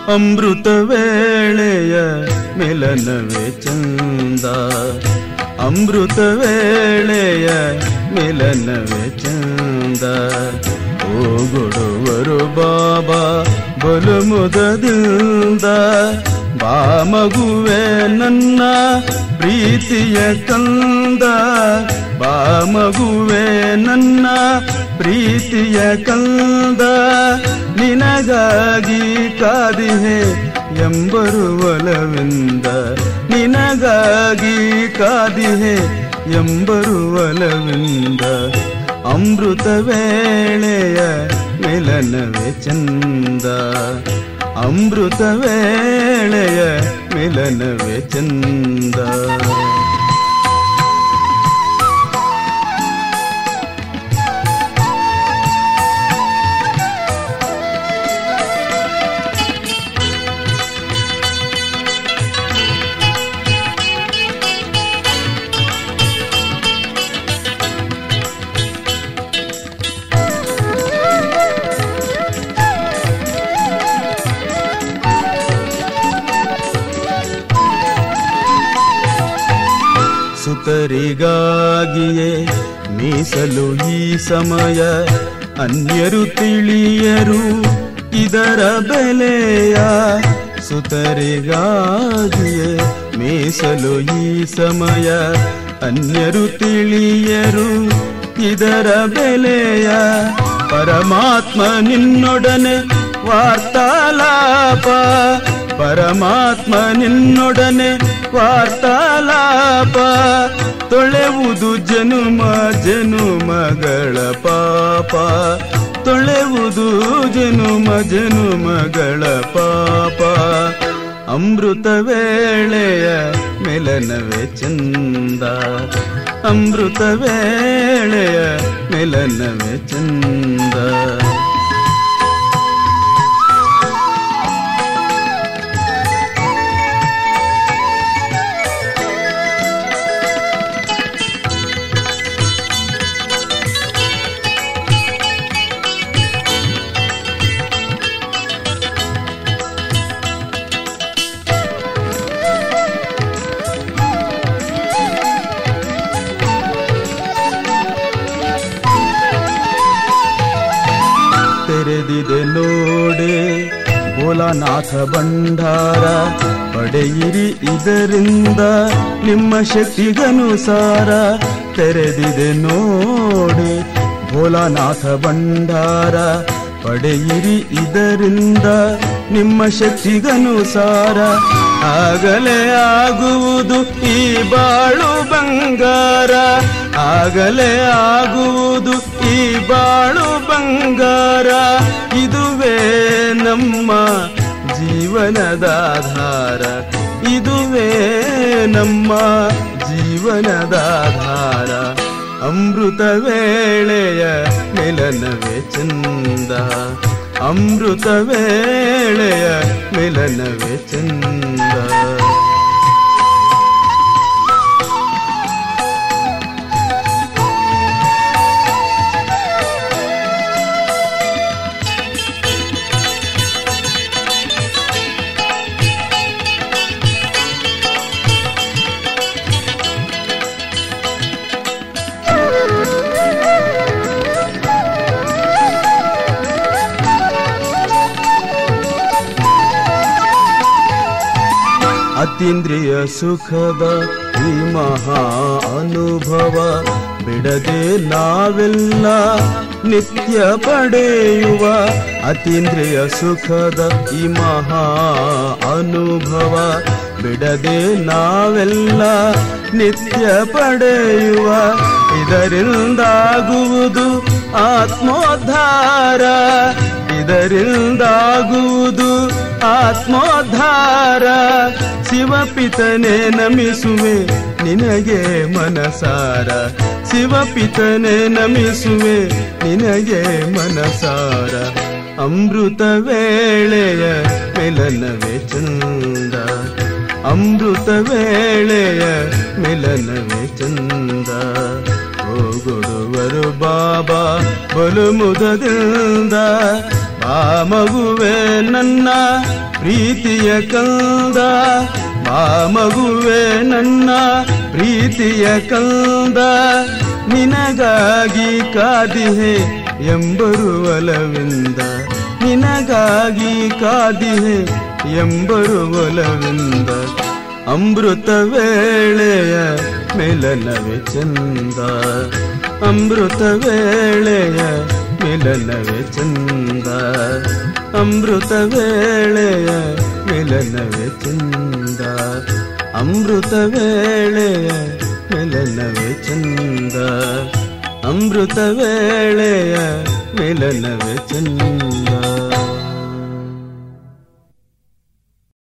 ಅಮೃತ ವೇಳೆಯ ಮಿಲನವೇ ಚಂದ ಅಮೃತ ವೇಳೆಯ ಮಿಲನವೇ ಚಂದ ಓಗೊಡುವರು ಬಾಬಾ ಬಲು ಮುದದಿಂದ ಬಾ ಮಗುವೆ ನನ್ನ ಪ್ರೀತಿಯ ಕಂದ ಬಾ ಮಗುವೆ ನನ್ನ ಪ್ರೀತಿಯ ಕಂದ ನಿನಗಾಗಿ ಕಾದಿಹೆ ಎಂಬರು ಒಲವಿಂದ ನಿನಗಾಗಿ ಕಾದಿಹೆ ಎಂಬರು ಒಲವಿಂದ ಅಮೃತ ವೇಳೆಯ ಮಿಲನವೇ ಚಂದ ಅಮೃತ ವೇಳೆಯ ಮಿಲನವೇ ಚಂದ ಸುತರಿಗಾಗಿಯೇ ಮೀಸಲು ಈ ಸಮಯ ಅನ್ಯರು ತಿಳಿಯರು ಇದರ ಬೆಲೆಯ ಸುತರಿಗಾಗಿಯೇ ಮೀಸಲು ಈ ಸಮಯ ಅನ್ಯರು ತಿಳಿಯರು ಇದರ ಬೆಲೆಯ ಪರಮಾತ್ಮ ನಿನ್ನೊಡನೆ ವಾರ್ತಾಲಾಪ ಪರಮಾತ್ಮ ನಿನ್ನೊಡನೆ ವಾರ್ತಾಲಾಪ ತೊಳೆವುದು ಜನುಮ ಜನುಮಗಳ ಪಾಪ ತೊಳೆವುದು ಜನುಮ ಜನುಮಗಳ ಪಾಪ ಅಮೃತ ವೇಳೆಯ ಮಿಲನವೇ ಚಂದ ಅಮೃತ ವೇಳೆಯ ಮಿಲನವೇ ಚಂದ ತೆರೆದಿದೆ ನೋಡೆ ಭೋಲಾನಾಥ ಭಂಡಾರ ಪಡೆಯಿರಿ ಇದರಿಂದ ನಿಮ್ಮ ಶಕ್ತಿಗನುಸಾರ ತೆರೆದಿದೆ ನೋಡೆ ಭೋಲಾನಾಥ ಭಂಡಾರ ಪಡೆಯಿರಿ ಇದರಿಂದ ನಿಮ್ಮ ಶಕ್ತಿಗನುಸಾರ ಆಗಲೇ ಆಗುವುದು ಈ ಬಾಳು ಬಂಗಾರ ಆಗಲೇ ಆಗುವುದು ಈ ಬಾಳು ಬಂಗಾರ ಇದುವೇ ನಮ್ಮ ಜೀವನದ ಆಧಾರ ಇದುವೇ ನಮ್ಮ ಜೀವನದ ಆಧಾರ ಅಮೃತ ವೇಳೆಯ ಮಿಲನವೇ ಚಂದ ಅಮೃತ ವೇಳೆಯ ಮಿಲನವೇ ಚಂದ ಅತೀಂದ್ರಿಯ ಸುಖದ ಈ ಮಹಾ ಅನುಭವ ಬಿಡದೆ ನಾವೆಲ್ಲ ನಿತ್ಯ ಪಡೆಯುವ ಅತೀಂದ್ರಿಯ ಸುಖದ ಈ ಮಹಾ ಅನುಭವ ಬಿಡದೆ ನಾವೆಲ್ಲ ನಿತ್ಯ ಪಡೆಯುವ ಇದರಿಂದಾಗುವುದು ಆತ್ಮೋದ್ಧಾರ ಇದರಿಂದಾಗುವುದು ಆತ್ಮೋದ್ಧಾರ ಶಿವಪಿತನೆ ನಮಿಸುವೆ ನಿನಗೆ ಮನಸಾರ ಶಿವಪಿತನೆ ನಮಿಸುವೆ ನಿನಗೆ ಮನಸಾರ ಅಮೃತ ವೇಳೆಯ ಮಿಲನವೇ ಚಂದ ಅಮೃತ ವೇಳೆಯ ಮಿಲನವೇ ಚಂದ ಹೋಗೊಡುವರು ಬಾಬಾ ಬಲು ಮುದದಿಂದ ಬಾ ಮಗುವೆ ನನ್ನ ಪ್ರೀತಿಯ ಕಂದ ಬಾ ಮಗುವೆ ನನ್ನ ಪ್ರೀತಿಯ ಕಂದ ನಿನಗಾಗಿ ಕಾದಿಹೆ ಎಂಬರು ಒಲವಿಂದ ನಿನಗಾಗಿ ಕಾದಿಹೆ ಎಂಬರು ಒಲವಿಂದ ಅಮೃತ ವೇಳೆಯ ಮಿಲನವೇ ಚಂದ ಅಮೃತ ವೇಳೆಯ ಮಿಲನವೇ ಚಂದ ಅಮೃತ ವೇಳೆಯ ಮಿಲನವೇ ಚಂದ ಅಮೃತ ವೇಳೆಯ ಮಿಲನವೇ ಚಂದ ಅಮೃತ ವೇಳೆಯ ಮಿಲನವೇ ಚಂದ